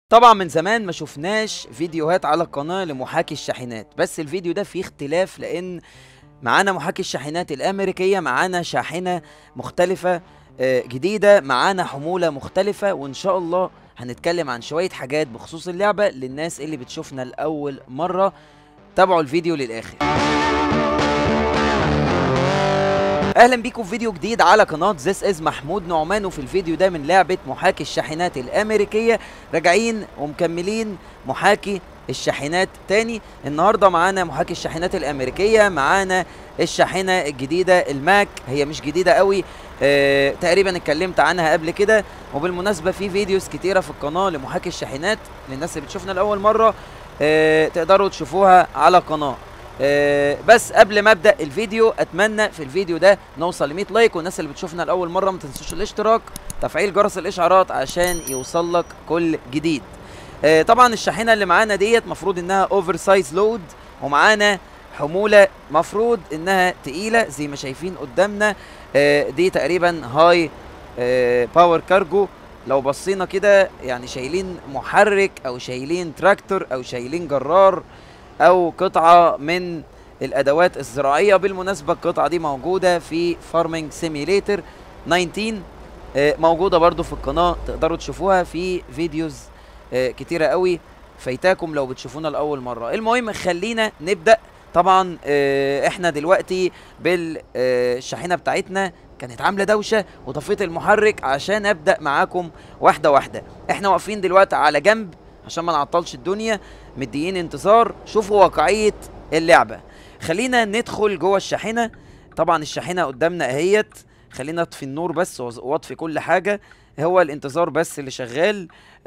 طبعا من زمان ما شفناش فيديوهات على القناة لمحاكي الشاحنات بس الفيديو ده فيه اختلاف لان معانا محاكي الشاحنات الامريكية معانا شاحنة مختلفة آه، جديدة معانا حمولة مختلفة وان شاء الله هنتكلم عن شوية حاجات بخصوص اللعبة للناس اللي بتشوفنا لأول مرة تابعوا الفيديو للآخر اهلا بيكم في فيديو جديد على قناه زيس از محمود نعمان وفي الفيديو ده من لعبه محاكي الشاحنات الامريكيه راجعين ومكملين محاكي الشاحنات تاني النهارده معانا محاكي الشاحنات الامريكيه معانا الشاحنه الجديده الماك هي مش جديده قوي آه تقريبا اتكلمت عنها قبل كده وبالمناسبه في فيديوز كتيره في القناه لمحاكي الشاحنات للناس اللي بتشوفنا لاول مره آه تقدروا تشوفوها على القناه آه، بس قبل ما ابدا الفيديو اتمنى في الفيديو ده نوصل ل 100 لايك والناس اللي بتشوفنا لاول مره ما تنسوش الاشتراك تفعيل جرس الاشعارات عشان يوصل لك كل جديد آه، طبعا الشاحنه اللي معانا ديت مفروض انها اوفر سايز لود ومعانا حموله مفروض انها تقيله زي ما شايفين قدامنا آه، دي تقريبا هاي باور كارجو لو بصينا كده يعني شايلين محرك او شايلين تراكتور او شايلين جرار او قطعه من الادوات الزراعيه بالمناسبه القطعه دي موجوده في فارمنج سيميليتر 19 آه، موجوده برضو في القناه تقدروا تشوفوها في فيديوز آه، كتيره قوي فايتاكم لو بتشوفونا لاول مره المهم خلينا نبدا طبعا آه، احنا دلوقتي بالشاحنه بتاعتنا كانت عامله دوشه وطفيت المحرك عشان ابدا معاكم واحده واحده احنا واقفين دلوقتي على جنب عشان ما نعطلش الدنيا مديين انتظار شوفوا واقعيه اللعبه خلينا ندخل جوه الشاحنه طبعا الشاحنه قدامنا اهيت خلينا اطفي النور بس وأز- واطفي كل حاجه هو الانتظار بس اللي شغال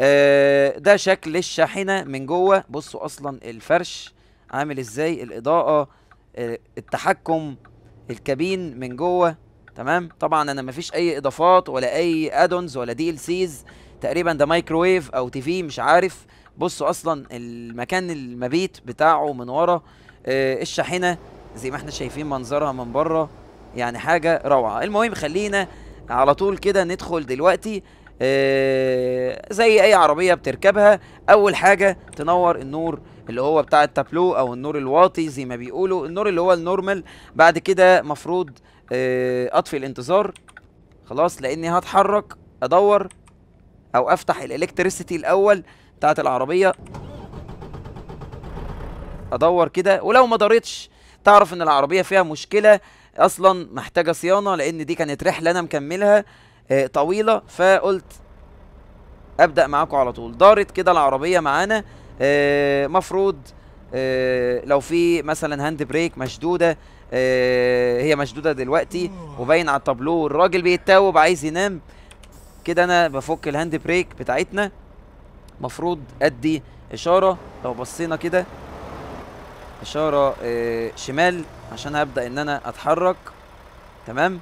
آه ده شكل الشاحنه من جوه بصوا اصلا الفرش عامل ازاي الاضاءه آه التحكم الكابين من جوه تمام طبعا انا مفيش اي اضافات ولا اي ادونز ولا دي ال سيز تقريبا ده مايكروويف او تي في مش عارف بصوا اصلا المكان المبيت بتاعه من ورا آه الشاحنه زي ما احنا شايفين منظرها من بره يعني حاجه روعه المهم خلينا على طول كده ندخل دلوقتي آه زي اي عربيه بتركبها اول حاجه تنور النور اللي هو بتاع التابلو او النور الواطي زي ما بيقولوا النور اللي هو النورمال بعد كده مفروض آه اطفي الانتظار خلاص لاني هتحرك ادور او افتح الالكتريسيتي الاول بتاعت العربيه ادور كده ولو ما دارتش تعرف ان العربيه فيها مشكله اصلا محتاجه صيانه لان دي كانت رحله انا مكملها آه، طويله فقلت ابدا معاكم على طول دارت كده العربيه معانا آه، مفروض آه، لو في مثلا هاند بريك مشدوده آه، هي مشدوده دلوقتي وباين على التابلو الراجل بيتاوب عايز ينام كده انا بفك الهاند بريك بتاعتنا مفروض ادي اشاره لو بصينا كده اشاره آه، شمال عشان هبدا ان انا اتحرك تمام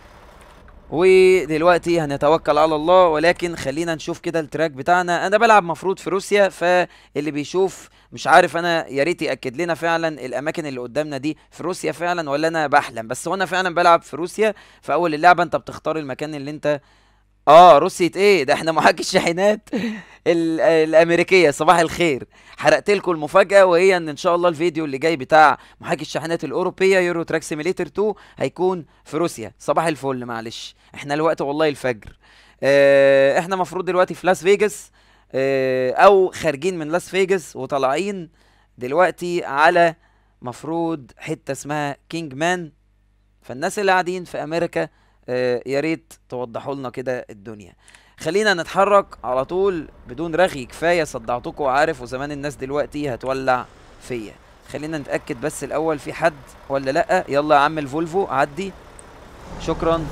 ودلوقتي هنتوكل على الله ولكن خلينا نشوف كده التراك بتاعنا انا بلعب مفروض في روسيا فاللي بيشوف مش عارف انا يا ريت ياكد لنا فعلا الاماكن اللي قدامنا دي في روسيا فعلا ولا انا بحلم بس هو انا فعلا بلعب في روسيا في اول اللعبه انت بتختار المكان اللي انت اه روسية ايه ده احنا محاكي الشاحنات ال- الامريكيه صباح الخير حرقت لكم المفاجاه وهي ان ان شاء الله الفيديو اللي جاي بتاع محاكي الشاحنات الاوروبيه يورو تراك سيميليتر 2 هيكون في روسيا صباح الفل معلش احنا الوقت والله الفجر اه احنا مفروض دلوقتي في لاس فيجاس اه او خارجين من لاس فيجاس وطالعين دلوقتي على مفروض حته اسمها كينج مان فالناس اللي قاعدين في امريكا آه، يا ريت توضحوا لنا كده الدنيا خلينا نتحرك على طول بدون رغي كفايه صدعتكم وعارف وزمان الناس دلوقتي هتولع فيا خلينا نتاكد بس الاول في حد ولا لا يلا يا عم الفولفو عدي شكرا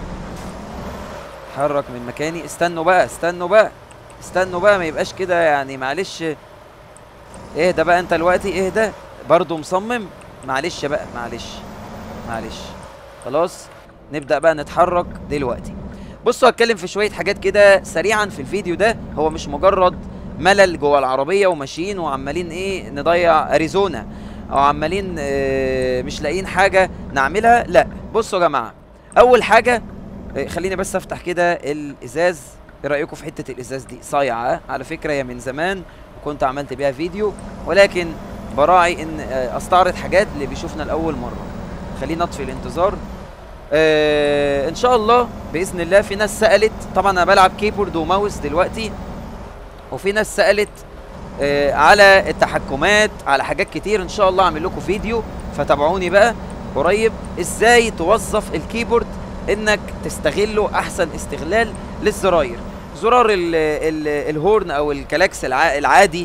اتحرك من مكاني استنوا بقى استنوا بقى استنوا بقى ما يبقاش كده يعني معلش اهدى بقى انت دلوقتي اهدى برضه مصمم معلش بقى معلش معلش خلاص نبدأ بقى نتحرك دلوقتي بصوا هتكلم في شوية حاجات كده سريعا في الفيديو ده هو مش مجرد ملل جوه العربية وماشيين وعمالين ايه نضيع اريزونا او عمالين اه مش لاقيين حاجة نعملها لا بصوا يا جماعة اول حاجة اه خليني بس افتح كده الازاز ايه رايكم في حته الازاز دي صايعه ها؟ على فكره هي من زمان وكنت عملت بيها فيديو ولكن براعي ان آه، استعرض حاجات اللي بيشوفنا لاول مره خلينا نطفي الانتظار آه ان شاء الله باذن الله في ناس سالت طبعا انا بلعب كيبورد وماوس دلوقتي وفي ناس سالت آه على التحكمات على حاجات كتير ان شاء الله اعمل لكم فيديو فتابعوني بقى قريب ازاي توظف الكيبورد انك تستغله احسن استغلال للزراير زرار ال ال الهورن او الكلاكس الع العادي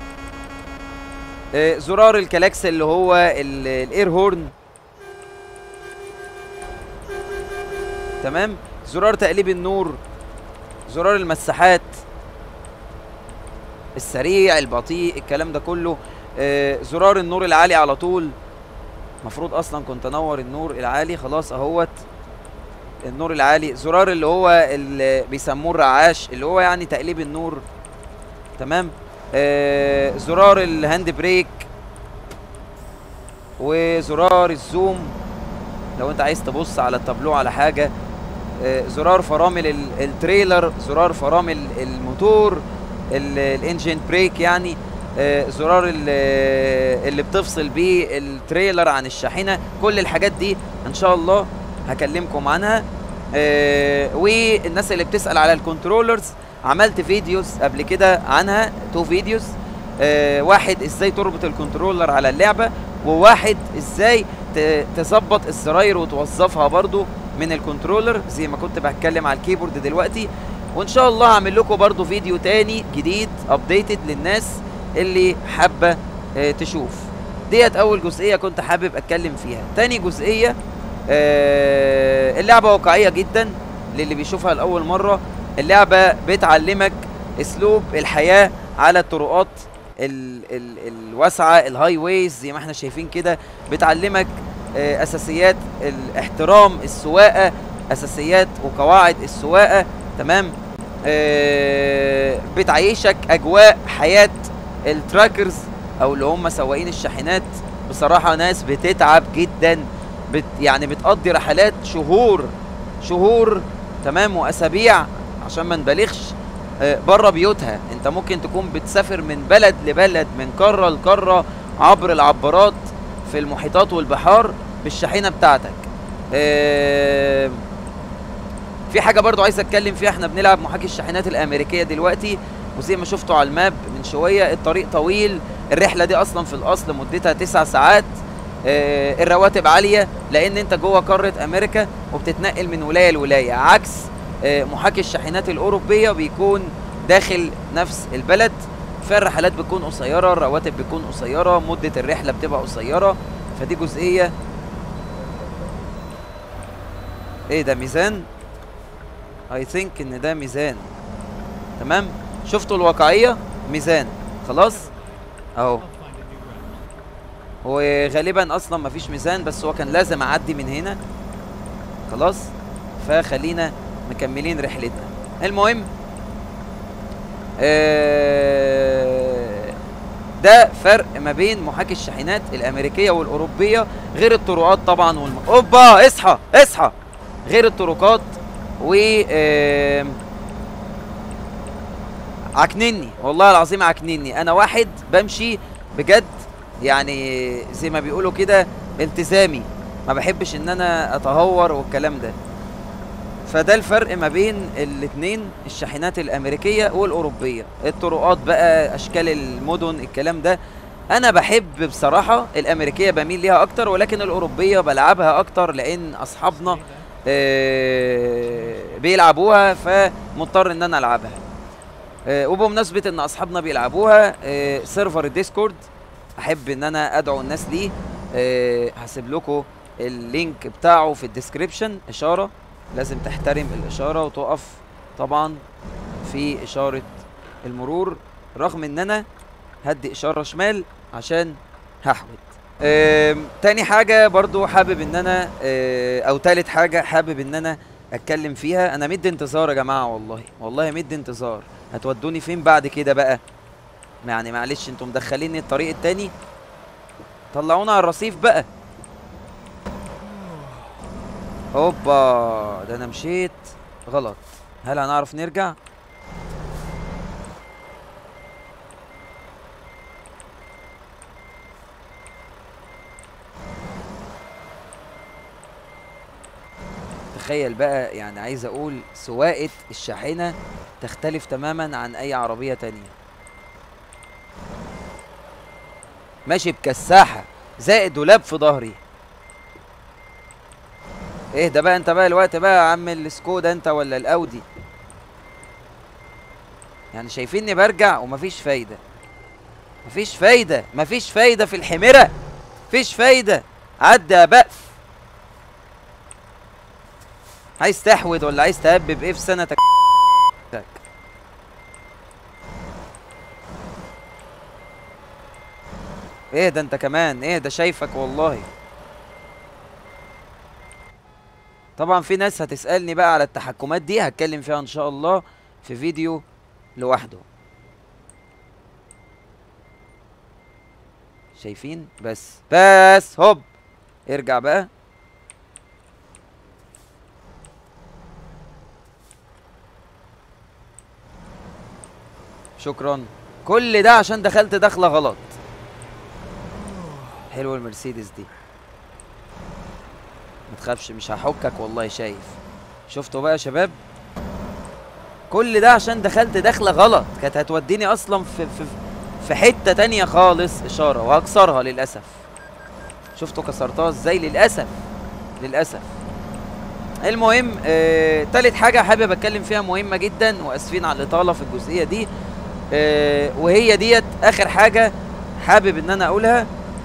آه، زرار الكلاكس اللي هو ال- الاير هورن تمام زرار تقليب النور زرار المساحات السريع البطيء الكلام ده كله آه، زرار النور العالي على طول المفروض اصلا كنت انور النور العالي خلاص اهوت النور العالي زرار اللي هو اللي بيسموه الرعاش اللي هو يعني تقليب النور تمام آه زرار الهاند بريك وزرار الزوم لو انت عايز تبص على التابلو على حاجه آه زرار فرامل ال- التريلر زرار فرامل الموتور ال- الانجين بريك يعني آه زرار ال- اللي بتفصل بيه التريلر عن الشاحنه كل الحاجات دي ان شاء الله هكلمكم عنها آه والناس اللي بتسال على الكنترولرز عملت فيديوز قبل كده عنها تو فيديوز آه واحد ازاي تربط الكنترولر على اللعبه وواحد ازاي ت- تظبط الزراير وتوظفها برضو من الكنترولر زي ما كنت بتكلم على الكيبورد دلوقتي وان شاء الله هعمل لكم برضو فيديو تاني جديد ابديتد للناس اللي حابه آه، تشوف ديت اول جزئيه كنت حابب اتكلم فيها تاني جزئيه آه، اللعبه واقعيه جدا للي بيشوفها لاول مره اللعبه بتعلمك اسلوب الحياه على الطرقات ال ال الواسعه الهاي ويز زي ما احنا شايفين كده بتعلمك آه، اساسيات الاحترام السواقه اساسيات وقواعد السواقه تمام آه، بتعيشك اجواء حياه التراكرز او اللي هم سواقين الشاحنات بصراحه ناس بتتعب جدا بت يعني بتقضي رحلات شهور شهور تمام واسابيع عشان ما نبالغش بره بيوتها انت ممكن تكون بتسافر من بلد لبلد من قاره لقاره عبر العبارات في المحيطات والبحار بالشاحنه بتاعتك آه، في حاجه برضو عايز اتكلم فيها احنا بنلعب محاكي الشاحنات الامريكيه دلوقتي وزي ما شفتوا على الماب من شويه الطريق طويل الرحله دي اصلا في الاصل مدتها تسع ساعات آه، الرواتب عاليه لان انت جوه قاره امريكا وبتتنقل من ولايه لولايه عكس آه، محاكي الشاحنات الاوروبيه بيكون داخل نفس البلد فالرحلات بتكون قصيره الرواتب بتكون قصيره مده الرحله بتبقى قصيره فدي جزئيه ايه ده ميزان اي ثينك ان ده ميزان تمام شفتوا الواقعيه ميزان خلاص اهو هو غالبا اصلا مفيش ميزان بس هو كان لازم اعدي من هنا خلاص فخلينا مكملين رحلتنا المهم آه، ده فرق ما بين محاكي الشاحنات الامريكيه والاوروبيه غير الطرقات طبعا والم... اوبا اصحى اصحى غير الطرقات و آم، عكنني والله العظيم عكنني انا واحد بمشي بجد يعني زي ما بيقولوا كده التزامي ما بحبش ان انا اتهور والكلام ده فده الفرق ما بين الاتنين الشاحنات الامريكيه والاوروبيه الطرقات بقى اشكال المدن الكلام ده انا بحب بصراحه الامريكيه بميل ليها اكتر ولكن الاوروبيه بلعبها اكتر لان اصحابنا آه، بيلعبوها فمضطر ان انا العبها آه، وبمناسبه ان اصحابنا بيلعبوها آه، سيرفر الديسكورد احب ان انا ادعو الناس ليه آه، هسيب لكم اللينك بتاعه في الديسكريبشن اشاره لازم تحترم الاشاره وتقف طبعا في اشاره المرور رغم ان انا هدي اشاره شمال عشان هحود آم، تاني حاجه برضو حابب ان انا آه، او تالت حاجه حابب ان انا اتكلم فيها انا مدي انتظار يا جماعه والله والله مدي انتظار هتودوني فين بعد كده بقى يعني معلش انتوا مدخليني الطريق التاني طلعونا على الرصيف بقى هوبا ده انا مشيت غلط هل هنعرف نرجع تخيل بقى يعني عايز اقول سواقة الشاحنة تختلف تماما عن اي عربية تانية ماشي بكساحة زائد دولاب في ظهري ايه ده بقى انت بقى الوقت بقى يا عم السكودا انت ولا الاودي يعني شايفيني برجع ومفيش فايدة مفيش فايدة مفيش فايدة في الحمرة مفيش فايدة عدى يا بقف عايز تحود ولا عايز تهبب ايه في سنتك ايه ده انت كمان ايه ده شايفك والله طبعا في ناس هتسألني بقى على التحكمات دي هتكلم فيها ان شاء الله في فيديو لوحده شايفين بس بس هوب ارجع بقى شكرا كل ده عشان دخلت دخلة غلط حلوة المرسيدس دي ما تخافش مش هحكك والله شايف شفتوا بقى يا شباب كل ده عشان دخلت دخلة غلط كانت هتوديني اصلا في في في حتة تانية خالص اشارة وهكسرها للأسف شفتوا كسرتها ازاي للأسف للأسف المهم آه تالت حاجة حابب اتكلم فيها مهمة جدا واسفين على الإطالة في الجزئية دي آه وهي ديت اخر حاجة حابب ان انا اقولها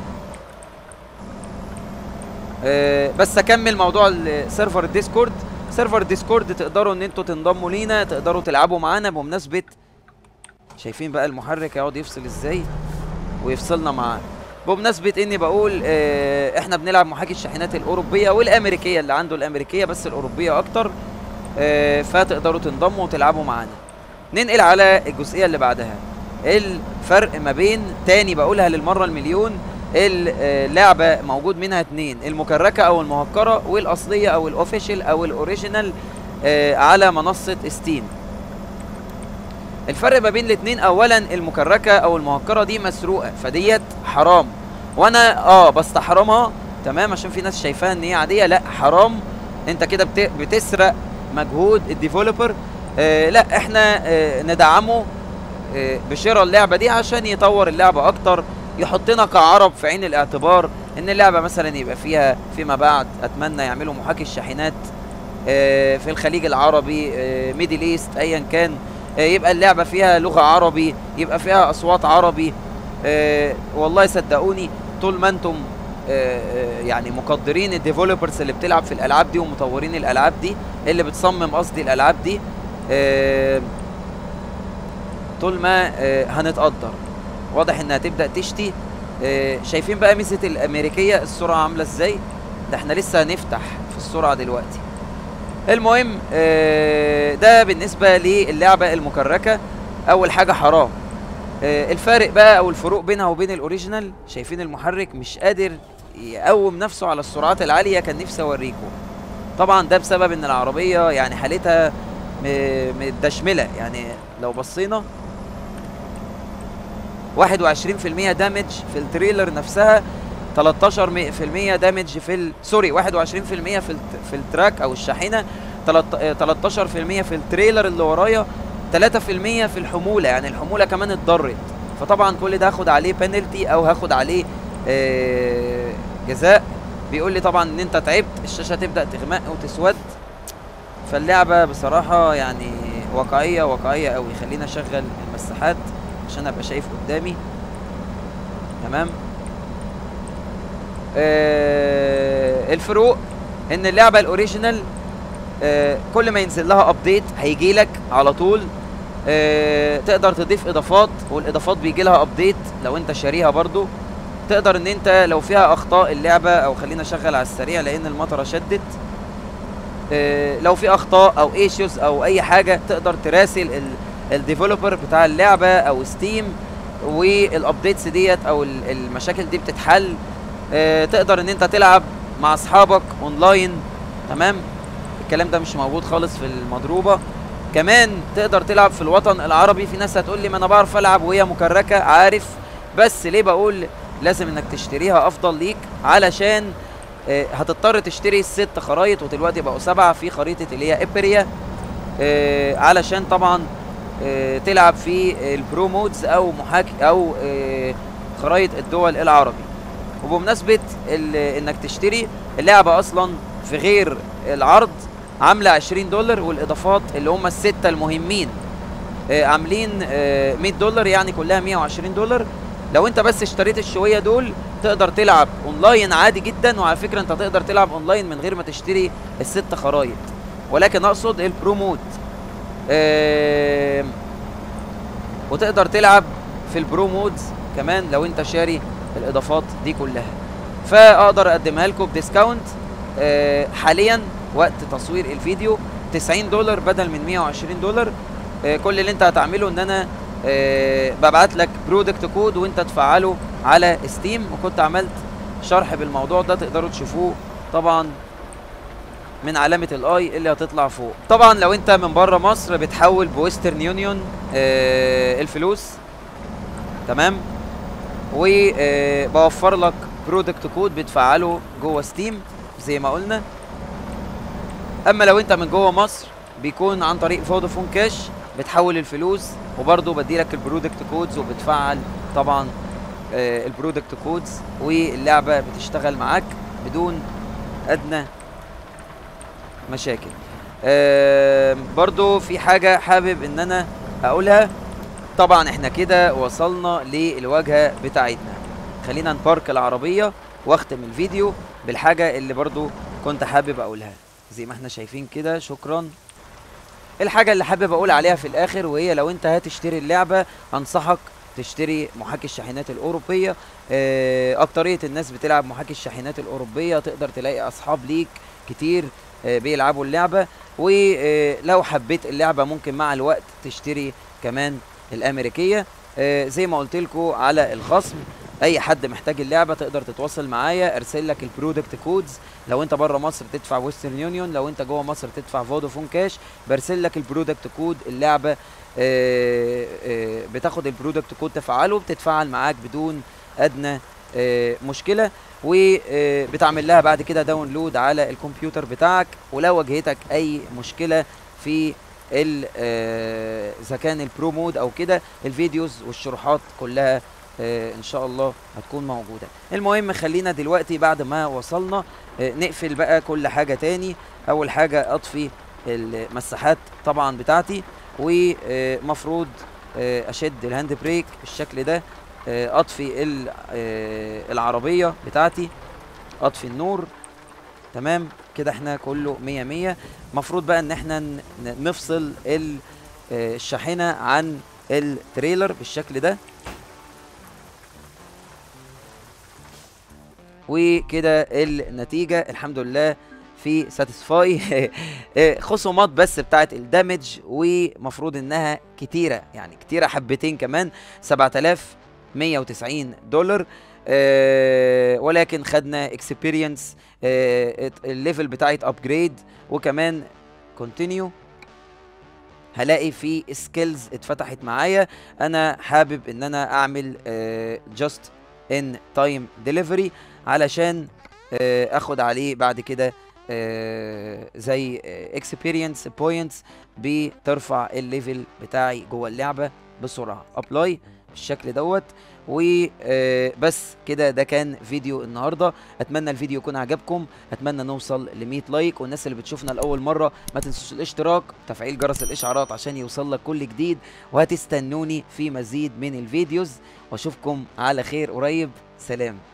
آه بس اكمل موضوع السيرفر الديسكورد سيرفر الديسكورد تقدروا ان انتوا تنضموا لينا تقدروا تلعبوا معانا بمناسبة شايفين بقى المحرك يقعد يفصل ازاي ويفصلنا معاه بمناسبة اني بقول اه احنا بنلعب محاكي الشاحنات الاوروبية والامريكية اللي عنده الامريكية بس الاوروبية اكتر اه فتقدروا تنضموا وتلعبوا معانا ننقل على الجزئية اللي بعدها الفرق ما بين تاني بقولها للمرة المليون اللعبة موجود منها اتنين المكركة او المهكرة والاصلية او الاوفيشال او الاوريجينال اه على منصة ستيم الفرق ما بين الاتنين اولا المكركه او المهكره دي مسروقه فديت حرام وانا اه بستحرمها تمام عشان في ناس شايفاها ان هي عاديه لا حرام انت كده بت... بتسرق مجهود الديفلوبر آه لا احنا آه ندعمه آه بشراء اللعبه دي عشان يطور اللعبه اكتر يحطنا كعرب في عين الاعتبار ان اللعبه مثلا يبقى فيها فيما بعد اتمنى يعملوا محاكي الشاحنات آه في الخليج العربي آه ميدل ايست ايا كان يبقى اللعبة فيها لغة عربي يبقى فيها أصوات عربي أه والله صدقوني طول ما انتم أه يعني مقدرين الديفلوبرز اللي بتلعب في الألعاب دي ومطورين الألعاب دي اللي بتصمم قصدي الألعاب دي أه طول ما أه هنتقدر واضح انها تبدأ تشتي أه شايفين بقى ميزة الأمريكية السرعة عاملة ازاي ده احنا لسه هنفتح في السرعة دلوقتي المهم آه ده بالنسبة للعبة المكركة أول حاجة حرام آه الفارق بقى أو الفروق بينها وبين الأوريجينال شايفين المحرك مش قادر يقوم نفسه على السرعات العالية كان نفسي أوريكم طبعا ده بسبب إن العربية يعني حالتها متدشملة يعني لو بصينا 21% دامج في التريلر نفسها 13% دامج في ال... سوري 21% في ال... في التراك او الشاحنه 13% في التريلر اللي ورايا 3% في الحموله يعني الحموله كمان اتضرت فطبعا كل ده هاخد عليه بنالتي او هاخد عليه آه جزاء بيقول لي طبعا ان انت تعبت الشاشه تبدا تغمق وتسود فاللعبه بصراحه يعني واقعيه واقعيه قوي خلينا اشغل المساحات عشان ابقى شايف قدامي تمام آه الفروق ان اللعبه الاوريجينال آه كل ما ينزل لها ابديت هيجي لك على طول آه تقدر تضيف اضافات والاضافات بيجي لها ابديت لو انت شاريها برضو تقدر ان انت لو فيها اخطاء اللعبه او خلينا اشغل على السريع لان المطره شدت آه لو في اخطاء او ايشوز او اي حاجه تقدر تراسل الديفلوبر بتاع اللعبه او ستيم والابديتس ديت او المشاكل دي بتتحل آه تقدر ان انت تلعب مع اصحابك اونلاين تمام الكلام ده مش موجود خالص في المضروبه كمان تقدر تلعب في الوطن العربي في ناس هتقول لي ما انا بعرف العب وهي مكركه عارف بس ليه بقول لازم انك تشتريها افضل ليك علشان آه، هتضطر تشتري ست خرايط ودلوقتي بقوا سبعه في خريطه اللي هي ابريا آه، علشان طبعا آه، تلعب في البرو مودز او محاكي او آه، خرايط الدول العربي وبمناسبه ال- انك تشتري اللعبه اصلا في غير العرض عامله 20 دولار والاضافات اللي هم السته المهمين آه، عاملين آه، 100 دولار يعني كلها 120 دولار لو انت بس اشتريت الشويه دول تقدر تلعب اونلاين عادي جدا وعلى فكره انت تقدر تلعب اونلاين من غير ما تشتري الست خرايط ولكن اقصد البرو مود آم، وتقدر تلعب في البرو مودز كمان لو انت شاري الاضافات دي كلها فاقدر اقدمها لكم بديسكاونت آه، حاليا وقت تصوير الفيديو 90 دولار بدل من 120 دولار آه، كل اللي انت هتعمله ان انا آه، ببعت لك برودكت كود وانت تفعله على ستيم وكنت عملت شرح بالموضوع ده تقدروا تشوفوه طبعا من علامة الاي اللي هتطلع فوق طبعا لو انت من بره مصر بتحول بويسترن يونيون آه الفلوس تمام وبوفر لك برودكت كود بتفعله جوه ستيم زي ما قلنا اما لو انت من جوه مصر بيكون عن طريق فودافون كاش بتحول الفلوس وبرضه بديلك البرودكت كودز وبتفعل طبعا آه البرودكت كودز واللعبه بتشتغل معاك بدون ادنى مشاكل آه برضو في حاجة حابب ان انا اقولها طبعا احنا كده وصلنا للواجهة بتاعتنا خلينا نبارك العربية واختم الفيديو بالحاجة اللي برضو كنت حابب اقولها زي ما احنا شايفين كده شكرا الحاجة اللي حابب اقول عليها في الاخر وهي لو انت هتشتري اللعبة انصحك تشتري محاكي الشاحنات الاوروبية آه، اكترية الناس بتلعب محاكي الشاحنات الاوروبية تقدر تلاقي اصحاب ليك كتير آه، بيلعبوا اللعبة ولو حبيت اللعبة ممكن مع الوقت تشتري كمان الامريكية آه، زي ما قلت لكم على الخصم اي حد محتاج اللعبه تقدر تتواصل معايا ارسل لك البرودكت كودز لو انت بره مصر تدفع ويسترن يونيون لو انت جوه مصر تدفع فودافون كاش برسل لك البرودكت كود اللعبه آه، آه، بتاخد البرودكت كود تفعله بتتفعل معاك بدون ادنى آه، مشكله وبتعمل لها بعد كده داونلود على الكمبيوتر بتاعك ولو واجهتك اي مشكله في ال- آه، اذا كان البرو مود او كده الفيديوز والشروحات كلها آه، ان شاء الله هتكون موجوده المهم خلينا دلوقتي بعد ما وصلنا آه، نقفل بقى كل حاجه تاني اول حاجه اطفي المساحات طبعا بتاعتي ومفروض اشد الهاند بريك بالشكل ده آه، اطفي ال- آه، العربيه بتاعتي اطفي النور تمام كده احنا كله مية مية مفروض بقى ان احنا ن- ن- نفصل ال- آه، الشاحنة عن التريلر بالشكل ده وكده النتيجة الحمد لله في ساتيسفاي خصومات بس بتاعت الدامج ومفروض انها كتيرة يعني كتيرة حبتين كمان 7190 دولار آه ولكن خدنا اكسبيرينس آه الليفل بتاعت ابجريد وكمان كونتينيو هلاقي في سكيلز اتفتحت معايا انا حابب ان انا اعمل جاست ان تايم ديليفري علشان آه اخد عليه بعد كده آه زي اكسبيرينس بوينتس بترفع الليفل بتاعي جوه اللعبه بسرعه ابلاي بالشكل دوت وبس كده ده كان فيديو النهارده اتمنى الفيديو يكون عجبكم اتمنى نوصل ل 100 لايك والناس اللي بتشوفنا لاول مره ما تنسوش الاشتراك وتفعيل جرس الاشعارات عشان يوصل لك كل جديد وهتستنوني في مزيد من الفيديوز واشوفكم على خير قريب سلام